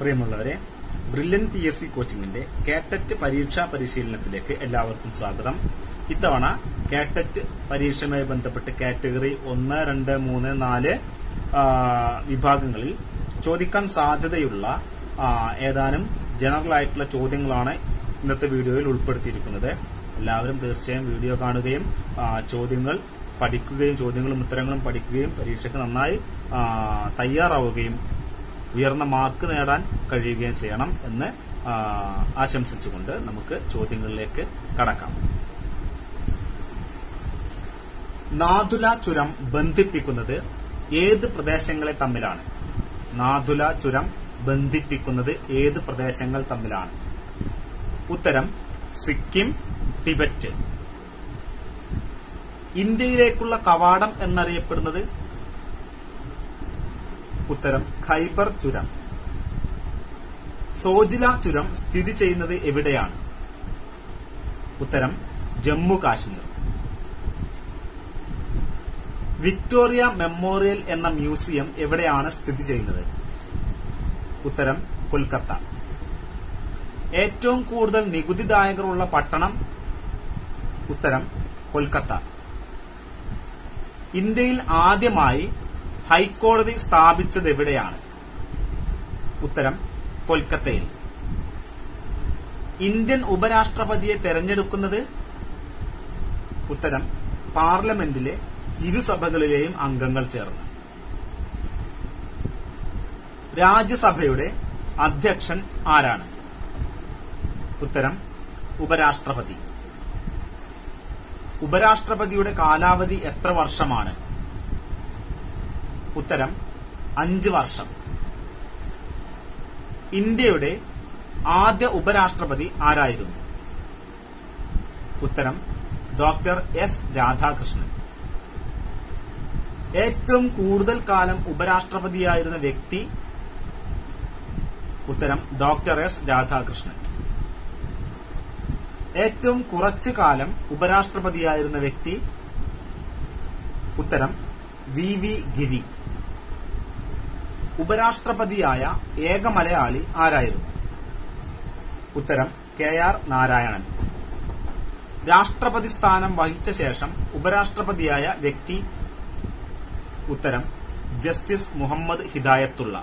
പ്രിയമുള്ളവരെ brilliant P S C കോച്ചിങ്ങിന്റെ കേട്ടറ്റ് പരീക്ഷാ പരിശീലനത്തിലേക്ക് എല്ലാവർക്കും സ്വാഗതം ഇത്തവണ കേട്ടറ്റ് പരീക്ഷയുമായി ബന്ധപ്പെട്ട് കാറ്റഗറി ഒന്ന് രണ്ട് മൂന്ന് നാല് ആ, വിഭാഗങ്ങളിൽ ചോദിക്കാൻ സാധ്യതയുള്ള ആ, ഏതാനും ജനറൽ ആയിട്ടുള്ള ചോദ്യങ്ങളാണ് ഇന്നത്തെ വീഡിയോയിൽ ഉൾപ്പെടുത്തിയിരിക്കുന്നത് എല്ലാവരും തീർച്ചയായും വീഡിയോ കാണുകയും ആ, ചോദ്യങ്ങൾ പഠിക്കുകയും ചോദ്യങ്ങളും ഉത്തരങ്ങളും പഠിക്കുകയും പരീക്ഷയ്ക്ക് നന്നായി ആ, തയ്യാറാവുകയും ഉയർന്ന മാർക്ക് നേടാൻ കഴിയുകയും ചെയ്യണം എന്ന് ആ, ആശംസിച്ചുകൊണ്ട് നമുക്ക് ചോദ്യങ്ങളിലേക്ക് കടക്കാം നാഥുല ചുരം ബന്ധിപ്പിക്കുന്നത് ഏത് പ്രദേശങ്ങളെ തമ്മിലാണ് നാഥുല ചുരം ബന്ധിപ്പിക്കുന്നത് ഏത് പ്രദേശങ്ങൾ തമ്മിലാണ് ഉത്തരം സിക്കിം ടിബറ്റ് ഇന്ത്യയിലേക്കുള്ള കവാടം എന്നറിയപ്പെടുന്നത് ഉത്തരം ഖൈബർ ചുരം സോജില ചുരം സ്ഥിതി ചെയ്യുന്നത് എവിടെയാണ് ഉത്തരം ജമ്മു കാശ്മീർ വിക്ടോറിയ മെമ്മോറിയൽ എന്ന മ്യൂസിയം എവിടെയാണ് സ്ഥിതി ചെയ്യുന്നത് ഉത്തരം കൊൽക്കത്ത ഏറ്റവും കൂടുതൽ നികുതിദായകരുള്ള പട്ടണം ഉത്തരം കൊൽക്കത്ത ഇന്ത്യയിൽ ആദ്യമായി ഹൈക്കോടതി സ്ഥാപിച്ചത് എവിടെയാണ് ഉത്തരം കൊൽക്കത്തയിൽ ഇന്ത്യൻ ഉപരാഷ്ട്രപതിയെ തെരഞ്ഞെടുക്കുന്നത് ഉത്തരം പാർലമെന്റിലെ ഇരുസഭകളിലെയും അംഗങ്ങൾ ചേർന്ന് രാജ്യസഭയുടെ അധ്യക്ഷൻ ആരാണ് ഉത്തരം ഉപരാഷ്ട്രപതി ഉപരാഷ്ട്രപതിയുടെ കാലാവധി എത്ര വർഷമാണ് ഉത്തരം അഞ്ച് വർഷം ഇന്ത്യയുടെ ആദ്യ ഉപരാഷ്ട്രപതി ആരായിരുന്നു ഉത്തരം ഡോക്ടർ എസ് രാധാകൃഷ്ണൻ ഏറ്റവും കൂടുതൽ കാലം ഉപരാഷ്ട്രപതിയായിരുന്ന വ്യക്തി ഉത്തരം ഡോക്ടർ എസ് രാധാകൃഷ്ണൻ ഏറ്റവും കുറച്ചു കാലം ഉപരാഷ്ട്രപതിയായിരുന്ന വ്യക്തി ഉത്തരം വി വി ഗിരി ഉപരാഷ്ട്രപതിയായ ഏക മലയാളി ആരായിരുന്നു ഉത്തരം കെ ആർ നാരായണൻ രാഷ്ട്രപതി സ്ഥാനം വഹിച്ച ശേഷം ഉപരാഷ്ട്രപതിയായ വ്യക്തി ഉത്തരം ജസ്റ്റിസ് മുഹമ്മദ് ഹിദായത്തുള്ള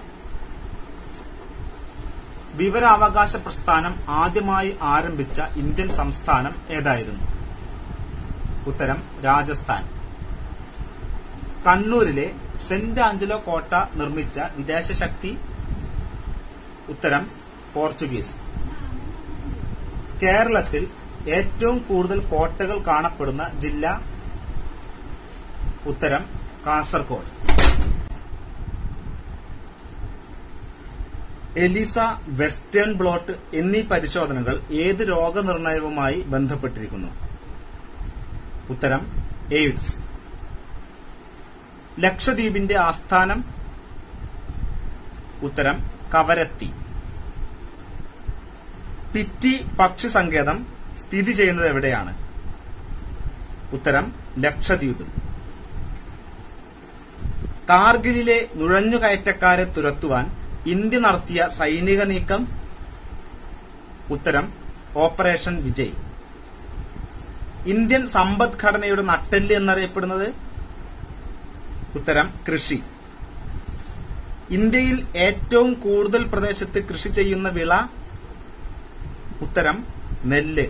വിവരാവകാശ പ്രസ്ഥാനം ആദ്യമായി ആരംഭിച്ച ഇന്ത്യൻ സംസ്ഥാനം ഏതായിരുന്നു ഉത്തരം രാജസ്ഥാൻ കണ്ണൂരിലെ സെന്റ് ആഞ്ചലോ കോട്ട നിർമ്മിച്ച വിദേശ ശക്തി ഉത്തരം പോർച്ചുഗീസ് കേരളത്തിൽ ഏറ്റവും കൂടുതൽ കോട്ടകൾ കാണപ്പെടുന്ന ജില്ല ഉത്തരം കാസർഗോഡ് എലിസ വെസ്റ്റേൺ ബ്ലോട്ട് എന്നീ പരിശോധനകൾ ഏത് രോഗനിർണയവുമായി ബന്ധപ്പെട്ടിരിക്കുന്നു ഉത്തരം എയ്ഡ്സ് ലക്ഷദ്വീപിന്റെ ആസ്ഥാനം ഉത്തരം കവരത്തി പിറ്റി പക്ഷി സങ്കേതം സ്ഥിതി ചെയ്യുന്നത് എവിടെയാണ് ഉത്തരം ലക്ഷദ്വീപ് കാർഗിലിലെ നുഴഞ്ഞുകയറ്റക്കാരെ തുരത്തുവാൻ ഇന്ത്യ നടത്തിയ സൈനിക നീക്കം ഉത്തരം ഓപ്പറേഷൻ വിജയ് ഇന്ത്യൻ സമ്പദ്ഘടനയുടെ നട്ടെല്ല് എന്നറിയപ്പെടുന്നത് ഉത്തരം കൃഷി ഇന്ത്യയിൽ ഏറ്റവും കൂടുതൽ പ്രദേശത്ത് കൃഷി ചെയ്യുന്ന വിള ഉത്തരം നെല്ല്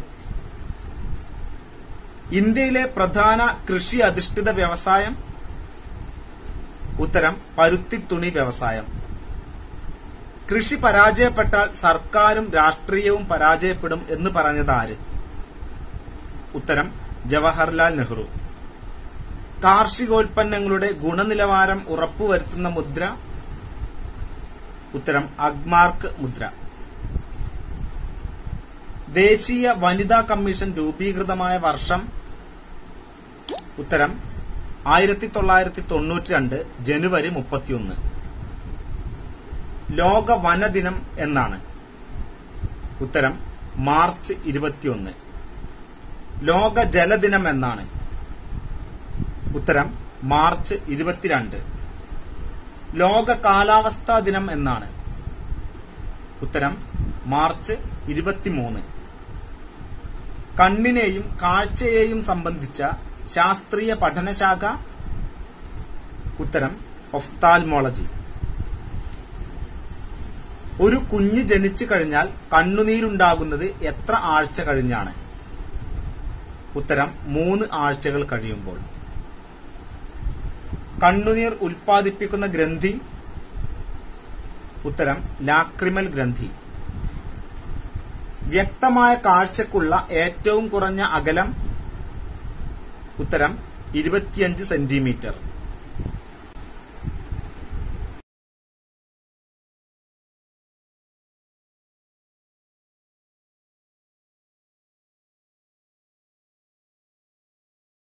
ഇന്ത്യയിലെ പ്രധാന കൃഷി അധിഷ്ഠിത വ്യവസായം ഉത്തരം പരുത്തി തുണി വ്യവസായം കൃഷി പരാജയപ്പെട്ടാൽ സർക്കാരും രാഷ്ട്രീയവും പരാജയപ്പെടും എന്ന് പറഞ്ഞത് ആര് ഉത്തരം ജവഹർലാൽ നെഹ്റു കാർഷികോൽപ്പന്നങ്ങളുടെ ഗുണനിലവാരം ഉറപ്പുവരുത്തുന്ന മുദ്ര ഉത്തരം അഗ്മാർക്ക് മുദ്ര ദേശീയ വനിതാ കമ്മീഷൻ രൂപീകൃതമായ വർഷം ഉത്തരം ആയിരത്തി തൊള്ളായിരത്തി തൊണ്ണൂറ്റി രണ്ട് ജനുവരി മുപ്പത്തിയൊന്ന് ലോക വനദിനം എന്നാണ് ഉത്തരം മാർച്ച് ഇരുപത്തിയൊന്ന് ലോക ജലദിനം എന്നാണ് ഉത്തരം മാർച്ച് ഇരുപത്തിരണ്ട് ലോക കാലാവസ്ഥാ ദിനം എന്നാണ് ഉത്തരം മാർച്ച് ഇരുപത്തിമൂന്ന് കണ്ണിനെയും കാഴ്ചയെയും സംബന്ധിച്ച ശാസ്ത്രീയ പഠനശാഖ ഉത്തരം ഒഫ്താൽമോളജി ഒരു കുഞ്ഞ് ജനിച്ചു കഴിഞ്ഞാൽ കണ്ണുനീരുണ്ടാകുന്നത് എത്ര ആഴ്ച കഴിഞ്ഞാണ് ഉത്തരം മൂന്ന് ആഴ്ചകൾ കഴിയുമ്പോൾ കണ്ണുനീർ ഉൽപ്പാദിപ്പിക്കുന്ന ഗ്രന്ഥി ഉത്തരം ലാക്രിമൽ ഗ്രന്ഥി വ്യക്തമായ കാഴ്ചക്കുള്ള ഏറ്റവും കുറഞ്ഞ അകലം ഉത്തരം ഇരുപത്തിയഞ്ച് സെന്റിമീറ്റർ